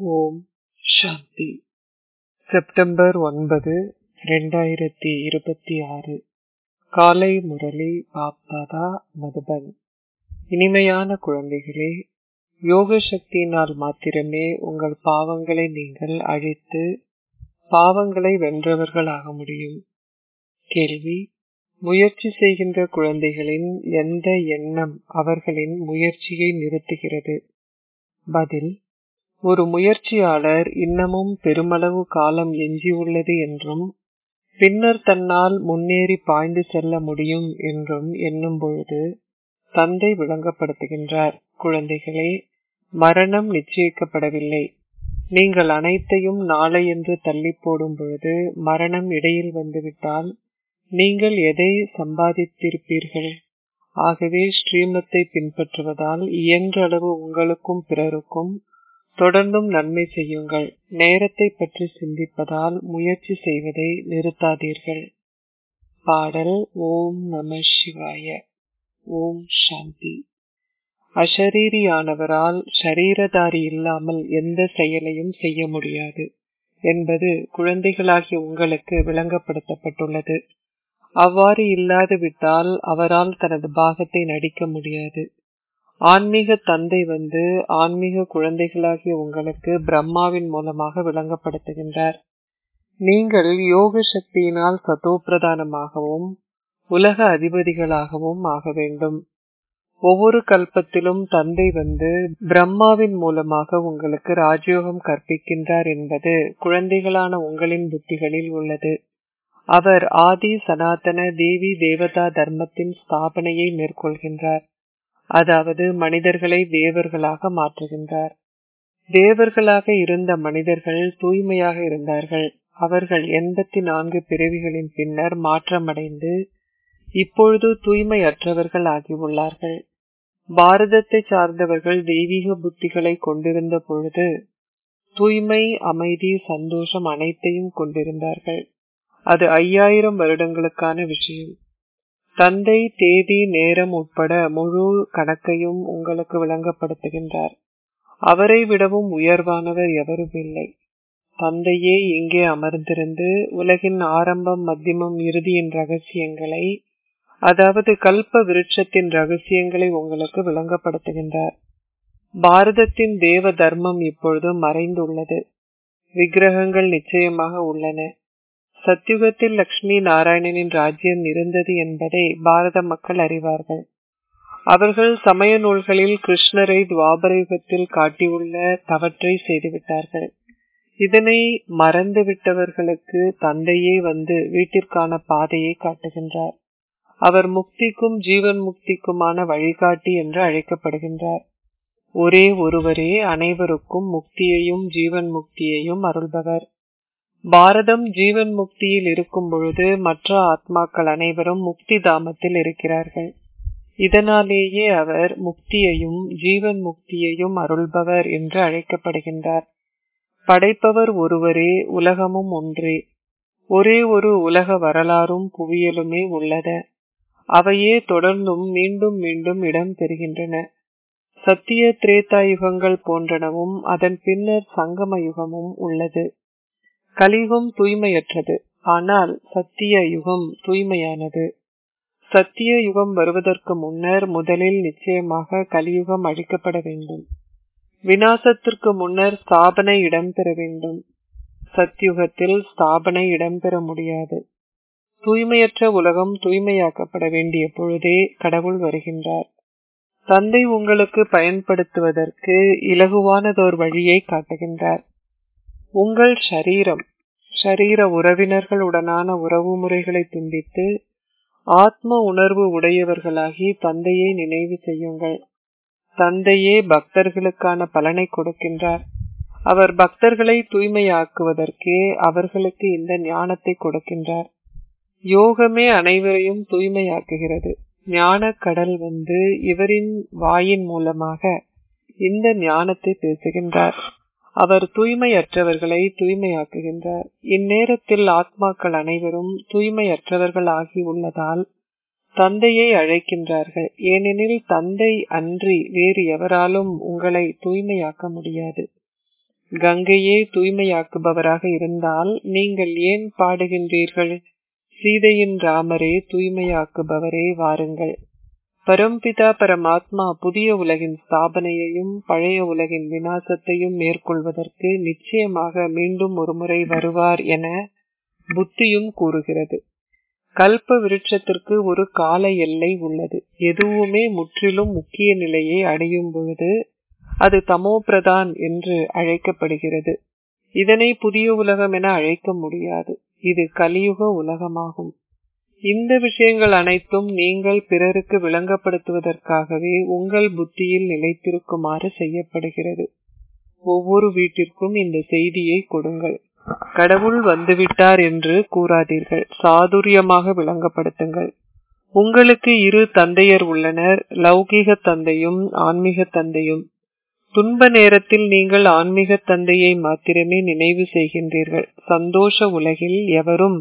ஓம் சாந்தி September ஒன்பது ரெண்டாயிரத்தி இருபத்தி ஆறு காலை முரளி பாப்தாதா மதுபன் இனிமையான குழந்தைகளே யோக சக்தியினால் மாத்திரமே உங்கள் பாவங்களை நீங்கள் அழித்து பாவங்களை வென்றவர்களாக முடியும் கேள்வி முயற்சி செய்கின்ற குழந்தைகளின் எந்த எண்ணம் அவர்களின் முயற்சியை நிறுத்துகிறது பதில் ஒரு முயற்சியாளர் இன்னமும் பெருமளவு காலம் எஞ்சியுள்ளது என்றும் பின்னர் தன்னால் முன்னேறி பாய்ந்து செல்ல முடியும் என்றும் எண்ணும் பொழுது தந்தை விளங்கப்படுத்துகின்றார் குழந்தைகளே மரணம் நிச்சயிக்கப்படவில்லை நீங்கள் அனைத்தையும் நாளை என்று தள்ளி போடும் பொழுது மரணம் இடையில் வந்துவிட்டால் நீங்கள் எதை சம்பாதித்திருப்பீர்கள் ஆகவே ஸ்ரீமத்தை பின்பற்றுவதால் இயன்ற அளவு உங்களுக்கும் பிறருக்கும் தொடர்ந்தும் நன்மை செய்யுங்கள் நேரத்தை பற்றி சிந்திப்பதால் முயற்சி செய்வதை நிறுத்தாதீர்கள் பாடல் ஓம் நம சிவாய ஓம் சாந்தி அஷரீரியானவரால் ஷரீரதாரி இல்லாமல் எந்த செயலையும் செய்ய முடியாது என்பது குழந்தைகளாகிய உங்களுக்கு விளங்கப்படுத்தப்பட்டுள்ளது அவ்வாறு இல்லாது விட்டால் அவரால் தனது பாகத்தை நடிக்க முடியாது ஆன்மீக தந்தை வந்து ஆன்மீக குழந்தைகளாகிய உங்களுக்கு பிரம்மாவின் மூலமாக விளங்கப்படுத்துகின்றார் நீங்கள் யோக சக்தியினால் சதோப்பிரதானமாகவும் உலக அதிபதிகளாகவும் ஆக வேண்டும் ஒவ்வொரு கல்பத்திலும் தந்தை வந்து பிரம்மாவின் மூலமாக உங்களுக்கு ராஜயோகம் கற்பிக்கின்றார் என்பது குழந்தைகளான உங்களின் புத்திகளில் உள்ளது அவர் ஆதி சனாதன தேவி தேவதா தர்மத்தின் ஸ்தாபனையை மேற்கொள்கின்றார் அதாவது மனிதர்களை தேவர்களாக மாற்றுகின்றார் தேவர்களாக இருந்த மனிதர்கள் தூய்மையாக இருந்தார்கள் அவர்கள் எண்பத்தி நான்கு பிறவிகளின் பின்னர் மாற்றமடைந்து இப்பொழுது தூய்மையற்றவர்கள் ஆகியுள்ளார்கள் பாரதத்தை சார்ந்தவர்கள் தெய்வீக புத்திகளை கொண்டிருந்த பொழுது தூய்மை அமைதி சந்தோஷம் அனைத்தையும் கொண்டிருந்தார்கள் அது ஐயாயிரம் வருடங்களுக்கான விஷயம் தந்தை தேதி நேரம் உட்பட முழு கணக்கையும் உங்களுக்கு விளங்கப்படுத்துகின்றார் அவரை விடவும் உயர்வானவர் எவரும் இல்லை தந்தையே இங்கே அமர்ந்திருந்து உலகின் ஆரம்பம் மத்தியமம் இறுதியின் ரகசியங்களை அதாவது கல்ப விருட்சத்தின் ரகசியங்களை உங்களுக்கு விளங்கப்படுத்துகின்றார் பாரதத்தின் தேவ தர்மம் இப்பொழுது மறைந்துள்ளது விக்கிரகங்கள் நிச்சயமாக உள்ளன சத்யுகத்தில் லக்ஷ்மி நாராயணனின் ராஜ்யம் இருந்தது என்பதை பாரத மக்கள் அறிவார்கள் அவர்கள் சமய நூல்களில் கிருஷ்ணரை துவாபர யுகத்தில் காட்டியுள்ள தவற்றை செய்துவிட்டார்கள் இதனை மறந்துவிட்டவர்களுக்கு தந்தையே வந்து வீட்டிற்கான பாதையை காட்டுகின்றார் அவர் முக்திக்கும் ஜீவன் முக்திக்குமான வழிகாட்டி என்று அழைக்கப்படுகின்றார் ஒரே ஒருவரே அனைவருக்கும் முக்தியையும் ஜீவன் முக்தியையும் அருள்பவர் பாரதம் ஜீவன் முக்தியில் இருக்கும் பொழுது மற்ற ஆத்மாக்கள் அனைவரும் முக்தி தாமத்தில் இருக்கிறார்கள் இதனாலேயே அவர் முக்தியையும் ஜீவன் முக்தியையும் அருள்பவர் என்று அழைக்கப்படுகின்றார் படைப்பவர் ஒருவரே உலகமும் ஒன்றே ஒரே ஒரு உலக வரலாறும் புவியலுமே உள்ளத அவையே தொடர்ந்தும் மீண்டும் மீண்டும் இடம் பெறுகின்றன சத்திய திரேதா யுகங்கள் போன்றனவும் அதன் பின்னர் சங்கம யுகமும் உள்ளது கலியுகம் தூய்மையற்றது ஆனால் சத்திய யுகம் தூய்மையானது சத்திய யுகம் வருவதற்கு முன்னர் முதலில் நிச்சயமாக கலியுகம் அழிக்கப்பட வேண்டும் வினாசத்திற்கு முன்னர் ஸ்தாபனை இடம்பெற வேண்டும் சத்யுகத்தில் ஸ்தாபனை இடம்பெற முடியாது தூய்மையற்ற உலகம் தூய்மையாக்கப்பட வேண்டிய பொழுதே கடவுள் வருகின்றார் தந்தை உங்களுக்கு பயன்படுத்துவதற்கு இலகுவானதோர் வழியை காட்டுகின்றார் உங்கள் ஷரீரம் ஷரீர உறவினர்களுடனான உறவு முறைகளை துண்டித்து ஆத்ம உணர்வு உடையவர்களாகி தந்தையை நினைவு செய்யுங்கள் தந்தையே பக்தர்களுக்கான பலனை கொடுக்கின்றார் அவர் பக்தர்களை தூய்மையாக்குவதற்கே அவர்களுக்கு இந்த ஞானத்தை கொடுக்கின்றார் யோகமே அனைவரையும் தூய்மையாக்குகிறது ஞான கடல் வந்து இவரின் வாயின் மூலமாக இந்த ஞானத்தை பேசுகின்றார் அவர் தூய்மையற்றவர்களை தூய்மையாக்குகின்றார் இந்நேரத்தில் ஆத்மாக்கள் அனைவரும் தூய்மையற்றவர்கள் ஆகி உள்ளதால் தந்தையை அழைக்கின்றார்கள் ஏனெனில் தந்தை அன்றி வேறு எவராலும் உங்களை தூய்மையாக்க முடியாது கங்கையே தூய்மையாக்குபவராக இருந்தால் நீங்கள் ஏன் பாடுகின்றீர்கள் சீதையின் ராமரே தூய்மையாக்குபவரே வாருங்கள் பரம்பிதா பரமாத்மா புதிய உலகின் ஸ்தாபனையையும் பழைய உலகின் வினாசத்தையும் மேற்கொள்வதற்கு நிச்சயமாக மீண்டும் ஒருமுறை வருவார் என புத்தியும் கூறுகிறது கல்ப விருட்சத்திற்கு ஒரு கால எல்லை உள்ளது எதுவுமே முற்றிலும் முக்கிய நிலையை அடையும் பொழுது அது தமோபிரதான் என்று அழைக்கப்படுகிறது இதனை புதிய உலகம் என அழைக்க முடியாது இது கலியுக உலகமாகும் இந்த விஷயங்கள் அனைத்தும் நீங்கள் பிறருக்கு விளங்கப்படுத்துவதற்காகவே உங்கள் புத்தியில் நிலைத்திருக்குமாறு செய்யப்படுகிறது ஒவ்வொரு வீட்டிற்கும் இந்த செய்தியை கொடுங்கள் கடவுள் வந்துவிட்டார் என்று கூறாதீர்கள் சாதுரியமாக விளங்கப்படுத்துங்கள் உங்களுக்கு இரு தந்தையர் உள்ளனர் லௌகீக தந்தையும் ஆன்மீக தந்தையும் துன்ப நேரத்தில் நீங்கள் ஆன்மீக தந்தையை மாத்திரமே நினைவு செய்கின்றீர்கள் சந்தோஷ உலகில் எவரும்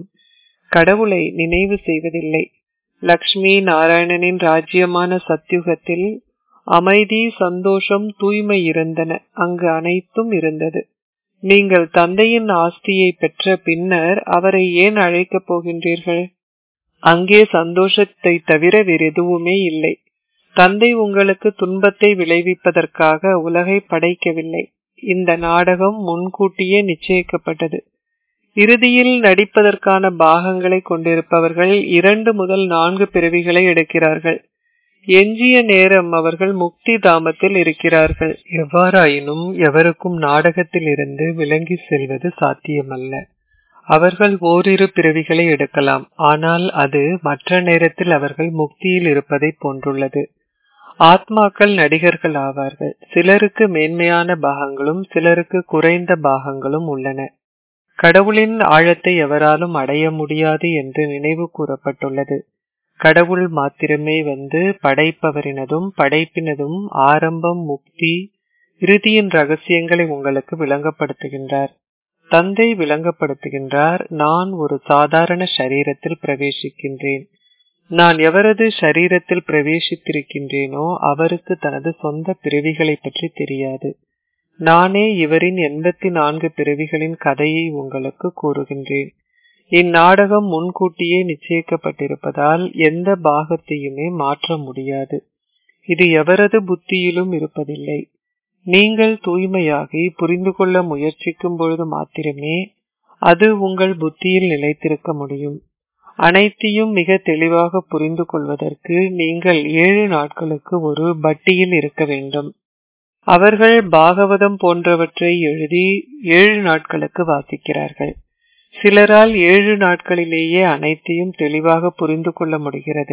கடவுளை நினைவு செய்வதில்லை லக்ஷ்மி நாராயணனின் ராஜ்யமான சத்யுகத்தில் அமைதி சந்தோஷம் தூய்மை இருந்தன அங்கு அனைத்தும் இருந்தது நீங்கள் தந்தையின் ஆஸ்தியை பெற்ற பின்னர் அவரை ஏன் அழைக்கப் போகின்றீர்கள் அங்கே சந்தோஷத்தை தவிர வேறு எதுவுமே இல்லை தந்தை உங்களுக்கு துன்பத்தை விளைவிப்பதற்காக உலகை படைக்கவில்லை இந்த நாடகம் முன்கூட்டியே நிச்சயிக்கப்பட்டது இறுதியில் நடிப்பதற்கான பாகங்களை கொண்டிருப்பவர்கள் இரண்டு முதல் நான்கு பிறவிகளை எடுக்கிறார்கள் எஞ்சிய நேரம் அவர்கள் முக்தி தாமத்தில் இருக்கிறார்கள் எவ்வாறாயினும் எவருக்கும் நாடகத்தில் இருந்து விலகி செல்வது சாத்தியமல்ல அவர்கள் ஓரிரு பிறவிகளை எடுக்கலாம் ஆனால் அது மற்ற நேரத்தில் அவர்கள் முக்தியில் இருப்பதை போன்றுள்ளது ஆத்மாக்கள் நடிகர்கள் ஆவார்கள் சிலருக்கு மேன்மையான பாகங்களும் சிலருக்கு குறைந்த பாகங்களும் உள்ளன கடவுளின் ஆழத்தை எவராலும் அடைய முடியாது என்று நினைவு கூறப்பட்டுள்ளது கடவுள் மாத்திரமே வந்து படைப்பவரினதும் படைப்பினதும் ஆரம்பம் முக்தி இறுதியின் ரகசியங்களை உங்களுக்கு விளங்கப்படுத்துகின்றார் தந்தை விளங்கப்படுத்துகின்றார் நான் ஒரு சாதாரண சரீரத்தில் பிரவேசிக்கின்றேன் நான் எவரது சரீரத்தில் பிரவேசித்திருக்கின்றேனோ அவருக்கு தனது சொந்த பிறவிகளை பற்றி தெரியாது நானே இவரின் எண்பத்தி நான்கு பிறவிகளின் கதையை உங்களுக்கு கூறுகின்றேன் இந்நாடகம் முன்கூட்டியே நிச்சயிக்கப்பட்டிருப்பதால் எந்த பாகத்தையுமே மாற்ற முடியாது இது எவரது புத்தியிலும் இருப்பதில்லை நீங்கள் தூய்மையாகி புரிந்து கொள்ள முயற்சிக்கும் பொழுது மாத்திரமே அது உங்கள் புத்தியில் நிலைத்திருக்க முடியும் அனைத்தையும் மிக தெளிவாக புரிந்து கொள்வதற்கு நீங்கள் ஏழு நாட்களுக்கு ஒரு பட்டியில் இருக்க வேண்டும் அவர்கள் பாகவதம் போன்றவற்றை எழுதி ஏழு நாட்களுக்கு வாசிக்கிறார்கள் சிலரால் ஏழு நாட்களிலேயே அனைத்தையும் தெளிவாக புரிந்து கொள்ள முடிகிறது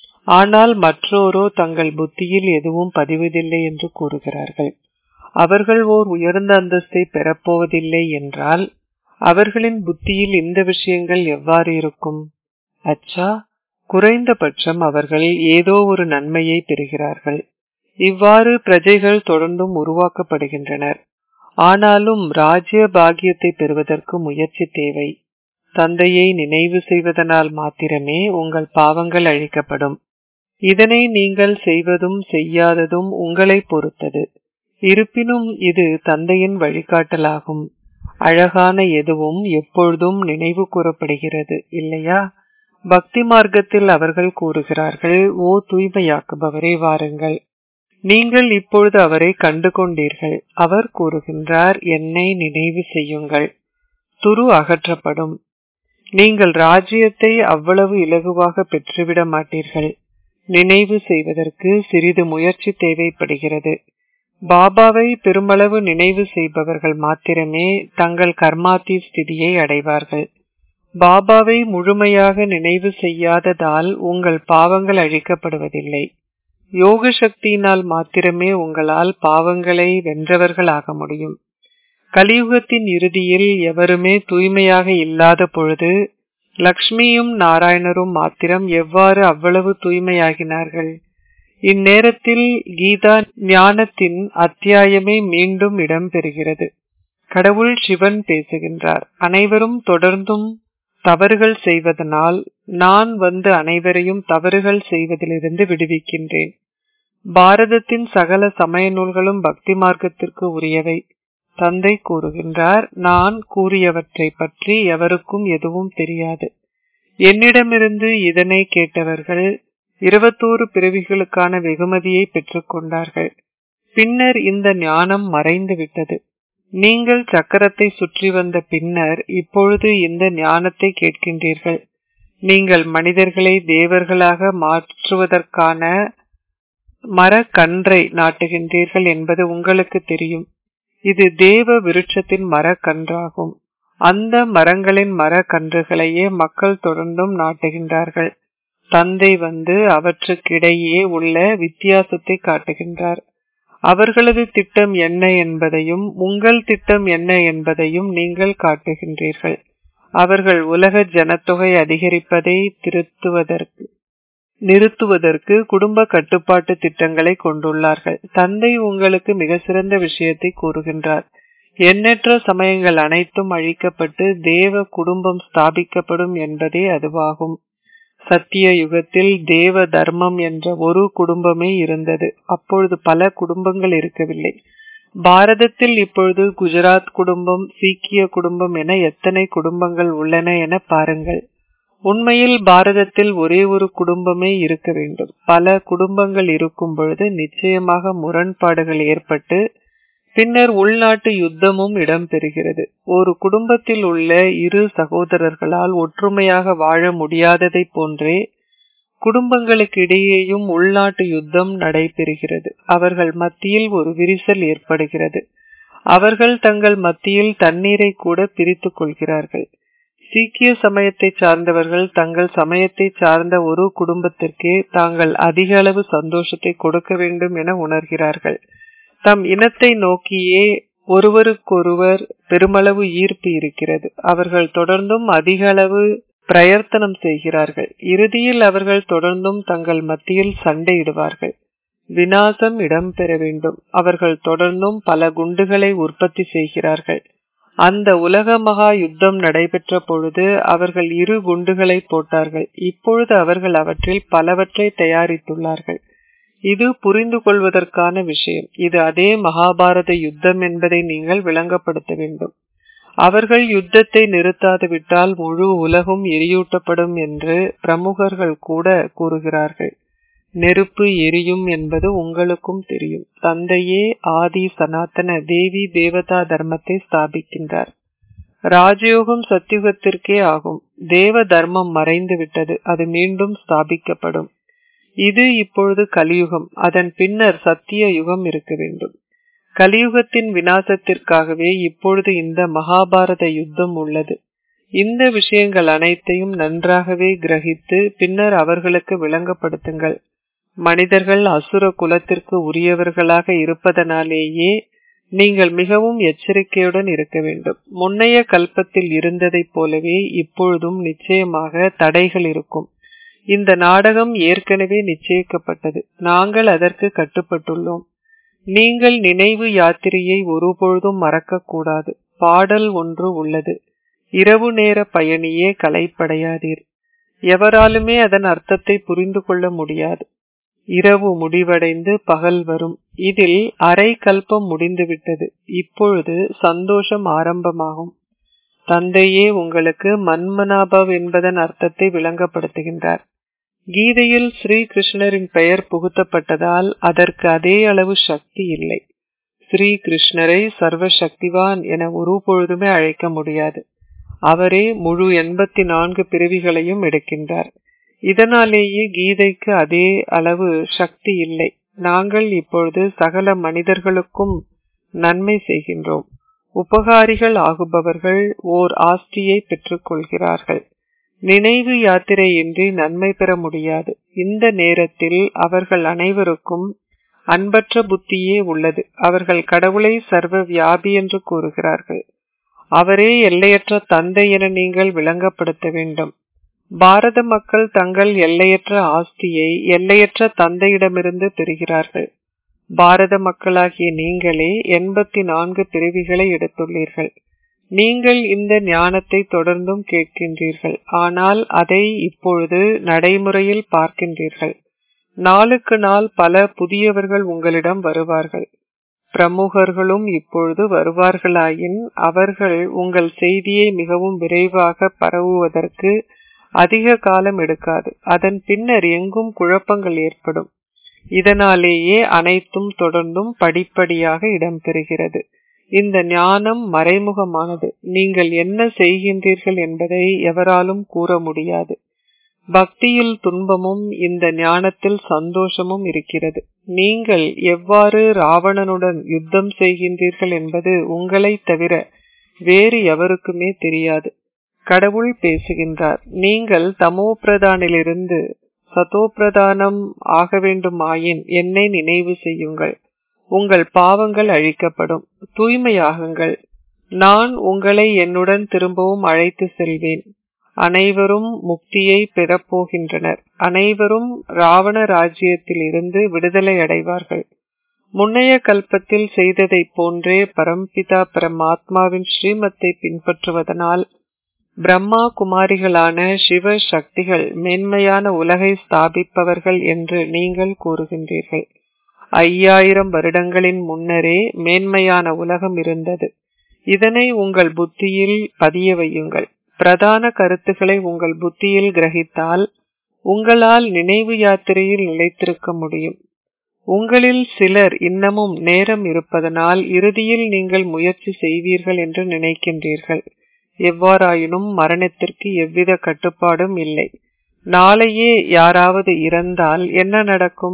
ஆனால் மற்றோரோ தங்கள் புத்தியில் எதுவும் பதிவதில்லை என்று கூறுகிறார்கள் அவர்கள் ஓர் உயர்ந்த அந்தஸ்தை பெறப்போவதில்லை என்றால் அவர்களின் புத்தியில் இந்த விஷயங்கள் எவ்வாறு இருக்கும் அச்சா குறைந்தபட்சம் அவர்கள் ஏதோ ஒரு நன்மையை பெறுகிறார்கள் இவ்வாறு பிரஜைகள் தொடர்ந்தும் உருவாக்கப்படுகின்றனர் ஆனாலும் ராஜ்ய பாகியத்தை பெறுவதற்கு முயற்சி தேவை தந்தையை நினைவு செய்வதனால் மாத்திரமே உங்கள் பாவங்கள் அழிக்கப்படும் இதனை நீங்கள் செய்வதும் செய்யாததும் உங்களை பொறுத்தது இருப்பினும் இது தந்தையின் வழிகாட்டலாகும் அழகான எதுவும் எப்பொழுதும் நினைவு கூறப்படுகிறது இல்லையா பக்தி மார்க்கத்தில் அவர்கள் கூறுகிறார்கள் ஓ தூய்மையாக்குபவரே வாருங்கள் நீங்கள் இப்பொழுது அவரை கண்டு கொண்டீர்கள் அவர் கூறுகின்றார் என்னை நினைவு செய்யுங்கள் துரு அகற்றப்படும் நீங்கள் ராஜ்யத்தை அவ்வளவு இலகுவாக பெற்றுவிட மாட்டீர்கள் நினைவு செய்வதற்கு சிறிது முயற்சி தேவைப்படுகிறது பாபாவை பெருமளவு நினைவு செய்பவர்கள் மாத்திரமே தங்கள் கர்மாத்தி ஸ்திதியை அடைவார்கள் பாபாவை முழுமையாக நினைவு செய்யாததால் உங்கள் பாவங்கள் அழிக்கப்படுவதில்லை யோக சக்தியினால் மாத்திரமே உங்களால் பாவங்களை வென்றவர்கள் ஆக முடியும் கலியுகத்தின் இறுதியில் எவருமே தூய்மையாக இல்லாத பொழுது லக்ஷ்மியும் நாராயணரும் மாத்திரம் எவ்வாறு அவ்வளவு தூய்மையாகினார்கள் இந்நேரத்தில் கீதா ஞானத்தின் அத்தியாயமே மீண்டும் இடம்பெறுகிறது கடவுள் சிவன் பேசுகின்றார் அனைவரும் தொடர்ந்தும் தவறுகள் செய்வதனால் நான் வந்து அனைவரையும் தவறுகள் செய்வதிலிருந்து விடுவிக்கின்றேன் பாரதத்தின் சகல சமய நூல்களும் பக்தி மார்க்கத்திற்கு உரியவை தந்தை கூறுகின்றார் நான் கூறியவற்றை பற்றி எவருக்கும் எதுவும் தெரியாது என்னிடமிருந்து இதனை கேட்டவர்கள் இருபத்தோரு பிறவிகளுக்கான வெகுமதியை பெற்றுக்கொண்டார்கள் பின்னர் இந்த ஞானம் மறைந்து விட்டது நீங்கள் சக்கரத்தை சுற்றி வந்த பின்னர் இப்பொழுது இந்த ஞானத்தை கேட்கின்றீர்கள் நீங்கள் மனிதர்களை தேவர்களாக மாற்றுவதற்கான மரக்கன்றை நாட்டுகின்றீர்கள் என்பது உங்களுக்கு தெரியும் இது தேவ விருட்சத்தின் மரக்கன்றாகும் அந்த மரங்களின் மரக்கன்றுகளையே மக்கள் தொடர்ந்தும் நாட்டுகின்றார்கள் தந்தை வந்து அவற்றுக்கிடையே உள்ள வித்தியாசத்தை காட்டுகின்றார் அவர்களது திட்டம் என்ன என்பதையும் உங்கள் திட்டம் என்ன என்பதையும் நீங்கள் காட்டுகின்றீர்கள் அவர்கள் உலக ஜனத்தொகை அதிகரிப்பதை திருத்துவதற்கு நிறுத்துவதற்கு குடும்ப கட்டுப்பாட்டு திட்டங்களை கொண்டுள்ளார்கள் தந்தை உங்களுக்கு மிக சிறந்த விஷயத்தை கூறுகின்றார் எண்ணற்ற சமயங்கள் அனைத்தும் அழிக்கப்பட்டு தேவ குடும்பம் ஸ்தாபிக்கப்படும் என்பதே அதுவாகும் சத்திய யுகத்தில் தேவ தர்மம் என்ற ஒரு குடும்பமே இருந்தது அப்பொழுது பல குடும்பங்கள் இருக்கவில்லை பாரதத்தில் இப்பொழுது குஜராத் குடும்பம் சீக்கிய குடும்பம் என எத்தனை குடும்பங்கள் உள்ளன என பாருங்கள் உண்மையில் பாரதத்தில் ஒரே ஒரு குடும்பமே இருக்க வேண்டும் பல குடும்பங்கள் இருக்கும் பொழுது நிச்சயமாக முரண்பாடுகள் ஏற்பட்டு பின்னர் உள்நாட்டு யுத்தமும் இடம்பெறுகிறது ஒரு குடும்பத்தில் உள்ள இரு சகோதரர்களால் ஒற்றுமையாக வாழ முடியாததை போன்றே குடும்பங்களுக்கு இடையேயும் உள்நாட்டு யுத்தம் நடைபெறுகிறது அவர்கள் மத்தியில் ஒரு விரிசல் ஏற்படுகிறது அவர்கள் தங்கள் மத்தியில் தண்ணீரை கூட பிரித்துக் கொள்கிறார்கள் சீக்கிய சமயத்தை சார்ந்தவர்கள் தங்கள் சமயத்தை சார்ந்த ஒரு குடும்பத்திற்கே தாங்கள் அதிக அளவு சந்தோஷத்தை கொடுக்க வேண்டும் என உணர்கிறார்கள் தம் இனத்தை நோக்கியே ஒருவருக்கொருவர் பெருமளவு ஈர்ப்பு இருக்கிறது அவர்கள் தொடர்ந்தும் அதிக அளவு பிரயர்த்தனம் செய்கிறார்கள் இறுதியில் அவர்கள் தொடர்ந்தும் தங்கள் மத்தியில் சண்டையிடுவார்கள் வினாசம் இடம்பெற வேண்டும் அவர்கள் தொடர்ந்தும் பல குண்டுகளை உற்பத்தி செய்கிறார்கள் அந்த உலக மகா யுத்தம் நடைபெற்ற பொழுது அவர்கள் இரு குண்டுகளை போட்டார்கள் இப்பொழுது அவர்கள் அவற்றில் பலவற்றை தயாரித்துள்ளார்கள் இது புரிந்து கொள்வதற்கான விஷயம் இது அதே மகாபாரத யுத்தம் என்பதை நீங்கள் விளங்கப்படுத்த வேண்டும் அவர்கள் யுத்தத்தை நிறுத்தாது விட்டால் முழு உலகும் எரியூட்டப்படும் என்று பிரமுகர்கள் கூட கூறுகிறார்கள் நெருப்பு எரியும் என்பது உங்களுக்கும் தெரியும் தந்தையே ஆதி சனாத்தன தேவி தேவதா தர்மத்தை ஸ்தாபிக்கின்றார் ராஜயோகம் சத்தியுகத்திற்கே ஆகும் தேவ தர்மம் மறைந்து விட்டது அது மீண்டும் ஸ்தாபிக்கப்படும் இது இப்பொழுது கலியுகம் அதன் பின்னர் சத்திய யுகம் இருக்க வேண்டும் கலியுகத்தின் வினாசத்திற்காகவே இப்பொழுது இந்த மகாபாரத யுத்தம் உள்ளது இந்த விஷயங்கள் அனைத்தையும் நன்றாகவே கிரகித்து பின்னர் அவர்களுக்கு விளங்கப்படுத்துங்கள் மனிதர்கள் அசுர குலத்திற்கு உரியவர்களாக இருப்பதனாலேயே நீங்கள் மிகவும் எச்சரிக்கையுடன் இருக்க வேண்டும் முன்னைய கல்பத்தில் இருந்ததைப் போலவே இப்பொழுதும் நிச்சயமாக தடைகள் இருக்கும் இந்த நாடகம் ஏற்கனவே நிச்சயிக்கப்பட்டது நாங்கள் அதற்கு கட்டுப்பட்டுள்ளோம் நீங்கள் நினைவு யாத்திரையை ஒருபொழுதும் மறக்கக்கூடாது பாடல் ஒன்று உள்ளது இரவு நேர பயணியே கலைப்படையாதீர் எவராலுமே அதன் அர்த்தத்தை புரிந்து கொள்ள முடியாது இரவு முடிவடைந்து பகல் வரும் இதில் அரை கல்பம் முடிந்துவிட்டது இப்பொழுது சந்தோஷம் ஆரம்பமாகும் தந்தையே உங்களுக்கு மன்மனாபவ் என்பதன் அர்த்தத்தை விளங்கப்படுத்துகின்றார் கீதையில் ஸ்ரீ கிருஷ்ணரின் பெயர் புகுத்தப்பட்டதால் அதற்கு அதே அளவு சக்தி இல்லை ஸ்ரீ கிருஷ்ணரை சர்வ சக்திவான் என ஒரு பொழுதுமே அழைக்க முடியாது அவரே முழு எண்பத்தி நான்கு பிறவிகளையும் எடுக்கின்றார் இதனாலேயே கீதைக்கு அதே அளவு சக்தி இல்லை நாங்கள் இப்பொழுது சகல மனிதர்களுக்கும் நன்மை செய்கின்றோம் உபகாரிகள் ஆகுபவர்கள் ஓர் ஆஸ்தியை பெற்றுக் கொள்கிறார்கள் நினைவு யாத்திரையின்றி நன்மை பெற முடியாது இந்த நேரத்தில் அவர்கள் அனைவருக்கும் அன்பற்ற புத்தியே உள்ளது அவர்கள் கடவுளை சர்வ வியாபி என்று கூறுகிறார்கள் அவரே எல்லையற்ற தந்தை என நீங்கள் விளங்கப்படுத்த வேண்டும் பாரத மக்கள் தங்கள் எல்லையற்ற ஆஸ்தியை எல்லையற்ற தந்தையிடமிருந்து பெறுகிறார்கள் பாரத மக்களாகிய நீங்களே எண்பத்தி நான்கு பிறவிகளை எடுத்துள்ளீர்கள் நீங்கள் இந்த ஞானத்தை தொடர்ந்தும் கேட்கின்றீர்கள் ஆனால் அதை இப்பொழுது நடைமுறையில் பார்க்கின்றீர்கள் நாளுக்கு நாள் பல புதியவர்கள் உங்களிடம் வருவார்கள் பிரமுகர்களும் இப்பொழுது வருவார்களாயின் அவர்கள் உங்கள் செய்தியை மிகவும் விரைவாக பரவுவதற்கு அதிக காலம் எடுக்காது அதன் பின்னர் எங்கும் குழப்பங்கள் ஏற்படும் இதனாலேயே அனைத்தும் தொடர்ந்தும் படிப்படியாக இடம்பெறுகிறது இந்த ஞானம் மறைமுகமானது நீங்கள் என்ன செய்கின்றீர்கள் என்பதை எவராலும் கூற முடியாது பக்தியில் துன்பமும் இந்த ஞானத்தில் சந்தோஷமும் இருக்கிறது நீங்கள் எவ்வாறு ராவணனுடன் யுத்தம் செய்கின்றீர்கள் என்பது உங்களை தவிர வேறு எவருக்குமே தெரியாது கடவுள் பேசுகின்றார் நீங்கள் தமோ பிரதானிலிருந்து சதோப்பிரதானம் ஆக வேண்டுமாயின் என்னை நினைவு செய்யுங்கள் உங்கள் பாவங்கள் அழிக்கப்படும் தூய்மையாகுங்கள் நான் உங்களை என்னுடன் திரும்பவும் அழைத்து செல்வேன் அனைவரும் முக்தியை பெறப்போகின்றனர் அனைவரும் ராவண ராஜ்யத்தில் இருந்து விடுதலை அடைவார்கள் முன்னைய கல்பத்தில் செய்ததைப் போன்றே பரம்பிதா பரமாத்மாவின் ஸ்ரீமத்தை பின்பற்றுவதனால் பிரம்மா குமாரிகளான சிவ சக்திகள் மேன்மையான உலகை ஸ்தாபிப்பவர்கள் என்று நீங்கள் கூறுகின்றீர்கள் ஐயாயிரம் வருடங்களின் முன்னரே மேன்மையான உலகம் இருந்தது இதனை உங்கள் புத்தியில் பதிய வையுங்கள் பிரதான கருத்துக்களை உங்கள் புத்தியில் கிரகித்தால் உங்களால் நினைவு யாத்திரையில் நிலைத்திருக்க முடியும் உங்களில் சிலர் இன்னமும் நேரம் இருப்பதனால் இறுதியில் நீங்கள் முயற்சி செய்வீர்கள் என்று நினைக்கின்றீர்கள் எவ்வாறாயினும் மரணத்திற்கு எவ்வித கட்டுப்பாடும் இல்லை நாளையே யாராவது இறந்தால் என்ன நடக்கும்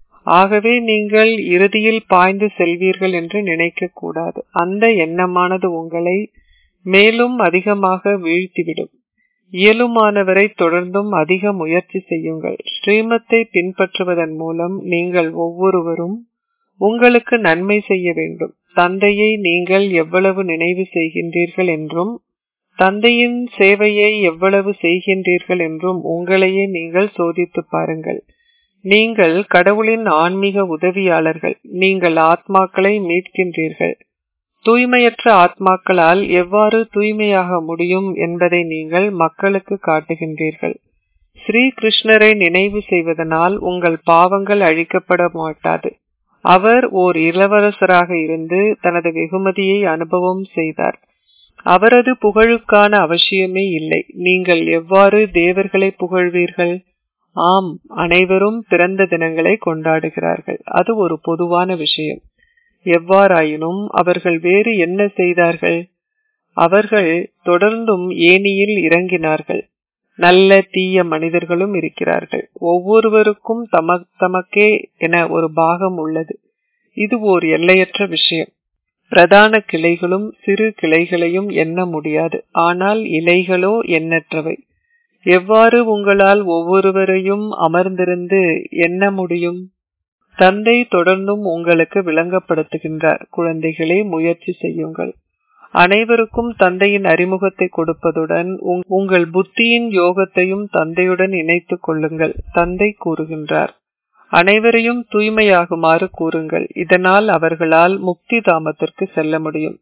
ஆகவே நீங்கள் இறுதியில் பாய்ந்து செல்வீர்கள் என்று நினைக்க கூடாது அந்த எண்ணமானது உங்களை மேலும் அதிகமாக வீழ்த்திவிடும் இயலுமானவரை தொடர்ந்தும் அதிக முயற்சி செய்யுங்கள் ஸ்ரீமத்தை பின்பற்றுவதன் மூலம் நீங்கள் ஒவ்வொருவரும் உங்களுக்கு நன்மை செய்ய வேண்டும் தந்தையை நீங்கள் எவ்வளவு நினைவு செய்கின்றீர்கள் என்றும் தந்தையின் சேவையை எவ்வளவு செய்கின்றீர்கள் என்றும் உங்களையே நீங்கள் சோதித்து பாருங்கள் நீங்கள் கடவுளின் ஆன்மீக உதவியாளர்கள் நீங்கள் ஆத்மாக்களை மீட்கின்றீர்கள் தூய்மையற்ற ஆத்மாக்களால் எவ்வாறு தூய்மையாக முடியும் என்பதை நீங்கள் மக்களுக்கு காட்டுகின்றீர்கள் ஸ்ரீ கிருஷ்ணரை நினைவு செய்வதனால் உங்கள் பாவங்கள் அழிக்கப்பட மாட்டாது அவர் ஓர் இளவரசராக இருந்து தனது வெகுமதியை அனுபவம் செய்தார் அவரது புகழுக்கான அவசியமே இல்லை நீங்கள் எவ்வாறு தேவர்களை புகழ்வீர்கள் ஆம் அனைவரும் பிறந்த தினங்களை கொண்டாடுகிறார்கள் அது ஒரு பொதுவான விஷயம் எவ்வாறாயினும் அவர்கள் வேறு என்ன செய்தார்கள் அவர்கள் தொடர்ந்தும் ஏனியில் இறங்கினார்கள் நல்ல தீய மனிதர்களும் இருக்கிறார்கள் ஒவ்வொருவருக்கும் தம தமக்கே என ஒரு பாகம் உள்ளது இது ஓர் எல்லையற்ற விஷயம் பிரதான கிளைகளும் சிறு கிளைகளையும் எண்ண முடியாது ஆனால் இலைகளோ எண்ணற்றவை எவ்வாறு உங்களால் ஒவ்வொருவரையும் அமர்ந்திருந்து எண்ண முடியும் தந்தை தொடர்ந்தும் உங்களுக்கு விளங்கப்படுத்துகின்றார் குழந்தைகளே முயற்சி செய்யுங்கள் அனைவருக்கும் தந்தையின் அறிமுகத்தை கொடுப்பதுடன் உங்கள் புத்தியின் யோகத்தையும் தந்தையுடன் இணைத்துக் கொள்ளுங்கள் தந்தை கூறுகின்றார் அனைவரையும் தூய்மையாகுமாறு கூறுங்கள் இதனால் அவர்களால் முக்தி தாமத்திற்கு செல்ல முடியும்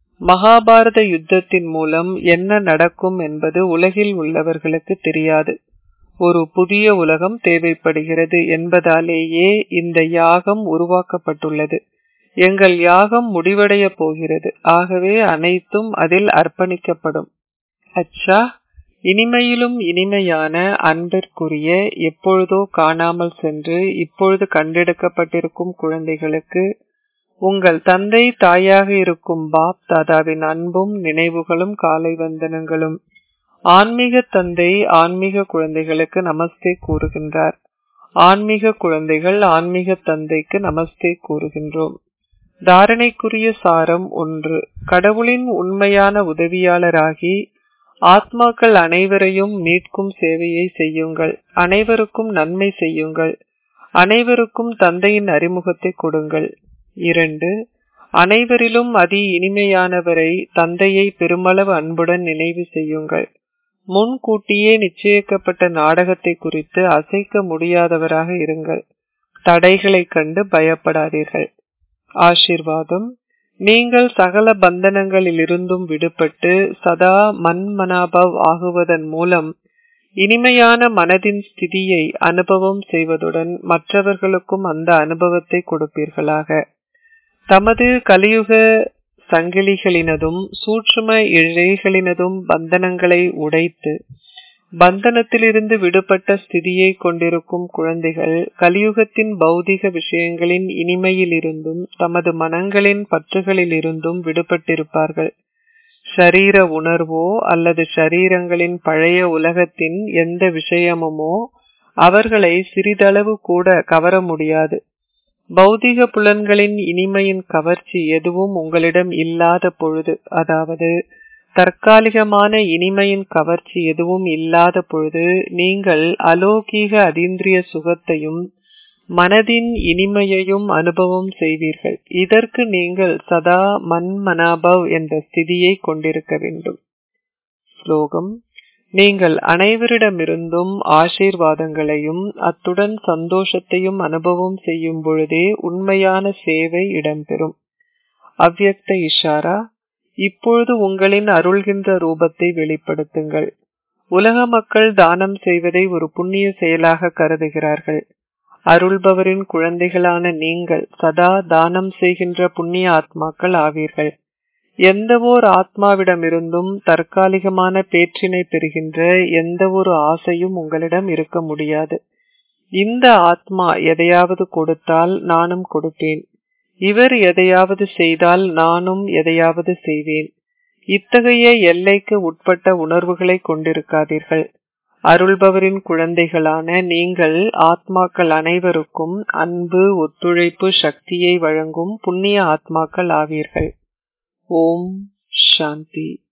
மகாபாரத யுத்தத்தின் மூலம் என்ன நடக்கும் என்பது உலகில் உள்ளவர்களுக்கு தெரியாது ஒரு புதிய உலகம் தேவைப்படுகிறது என்பதாலேயே இந்த யாகம் உருவாக்கப்பட்டுள்ளது எங்கள் யாகம் முடிவடைய போகிறது ஆகவே அனைத்தும் அதில் அர்ப்பணிக்கப்படும் அச்சா இனிமையிலும் இனிமையான அன்பிற்குரிய எப்பொழுதோ காணாமல் சென்று இப்பொழுது கண்டெடுக்கப்பட்டிருக்கும் குழந்தைகளுக்கு உங்கள் தந்தை தாயாக இருக்கும் பாப் தாதாவின் அன்பும் நினைவுகளும் காலை வந்தனங்களும் ஆன்மீக தந்தை ஆன்மீக குழந்தைகளுக்கு நமஸ்தே கூறுகின்றார் ஆன்மீக குழந்தைகள் ஆன்மீக தந்தைக்கு நமஸ்தே கூறுகின்றோம் தாரணைக்குரிய சாரம் ஒன்று கடவுளின் உண்மையான உதவியாளராகி ஆத்மாக்கள் அனைவரையும் மீட்கும் சேவையை செய்யுங்கள் அனைவருக்கும் நன்மை செய்யுங்கள் அனைவருக்கும் தந்தையின் அறிமுகத்தை கொடுங்கள் இரண்டு அனைவரிலும் அதி இனிமையானவரை தந்தையை பெருமளவு அன்புடன் நினைவு செய்யுங்கள் முன்கூட்டியே நிச்சயிக்கப்பட்ட நாடகத்தை குறித்து அசைக்க முடியாதவராக இருங்கள் தடைகளைக் கண்டு பயப்படாதீர்கள் ஆசிர்வாதம் நீங்கள் சகல பந்தனங்களிலிருந்தும் விடுபட்டு சதா மன்மனாபவ் ஆகுவதன் மூலம் இனிமையான மனதின் ஸ்திதியை அனுபவம் செய்வதுடன் மற்றவர்களுக்கும் அந்த அனுபவத்தை கொடுப்பீர்களாக தமது கலியுக சங்கிலிகளினதும் சூட்சும இழைகளினதும் பந்தனங்களை உடைத்து பந்தனத்திலிருந்து விடுபட்ட ஸ்திதியை கொண்டிருக்கும் குழந்தைகள் கலியுகத்தின் பௌதிக விஷயங்களின் இனிமையிலிருந்தும் தமது மனங்களின் பற்றுகளிலிருந்தும் விடுபட்டிருப்பார்கள் ஷரீர உணர்வோ அல்லது ஷரீரங்களின் பழைய உலகத்தின் எந்த விஷயமுமோ அவர்களை சிறிதளவு கூட கவர முடியாது பௌதிக புலன்களின் இனிமையின் கவர்ச்சி எதுவும் உங்களிடம் இல்லாத பொழுது அதாவது தற்காலிகமான இனிமையின் கவர்ச்சி எதுவும் இல்லாத பொழுது நீங்கள் அலோகீக அதீந்திரிய சுகத்தையும் மனதின் இனிமையையும் அனுபவம் செய்வீர்கள் இதற்கு நீங்கள் சதா மன்மனாபவ் என்ற ஸ்திதியை கொண்டிருக்க வேண்டும் ஸ்லோகம் நீங்கள் அனைவரிடமிருந்தும் ஆசீர்வாதங்களையும் அத்துடன் சந்தோஷத்தையும் அனுபவம் செய்யும் பொழுதே உண்மையான சேவை இடம்பெறும் அவ்யக்த இஷாரா இப்பொழுது உங்களின் அருள்கின்ற ரூபத்தை வெளிப்படுத்துங்கள் உலக மக்கள் தானம் செய்வதை ஒரு புண்ணிய செயலாக கருதுகிறார்கள் அருள்பவரின் குழந்தைகளான நீங்கள் சதா தானம் செய்கின்ற புண்ணிய ஆத்மாக்கள் ஆவீர்கள் எந்த ஓர் ஆத்மாவிடமிருந்தும் தற்காலிகமான பேற்றினை பெறுகின்ற எந்த ஒரு ஆசையும் உங்களிடம் இருக்க முடியாது இந்த ஆத்மா எதையாவது கொடுத்தால் நானும் கொடுப்பேன் இவர் எதையாவது செய்தால் நானும் எதையாவது செய்வேன் இத்தகைய எல்லைக்கு உட்பட்ட உணர்வுகளை கொண்டிருக்காதீர்கள் அருள்பவரின் குழந்தைகளான நீங்கள் ஆத்மாக்கள் அனைவருக்கும் அன்பு ஒத்துழைப்பு சக்தியை வழங்கும் புண்ணிய ஆத்மாக்கள் ஆவீர்கள் ஓம் சாந்தி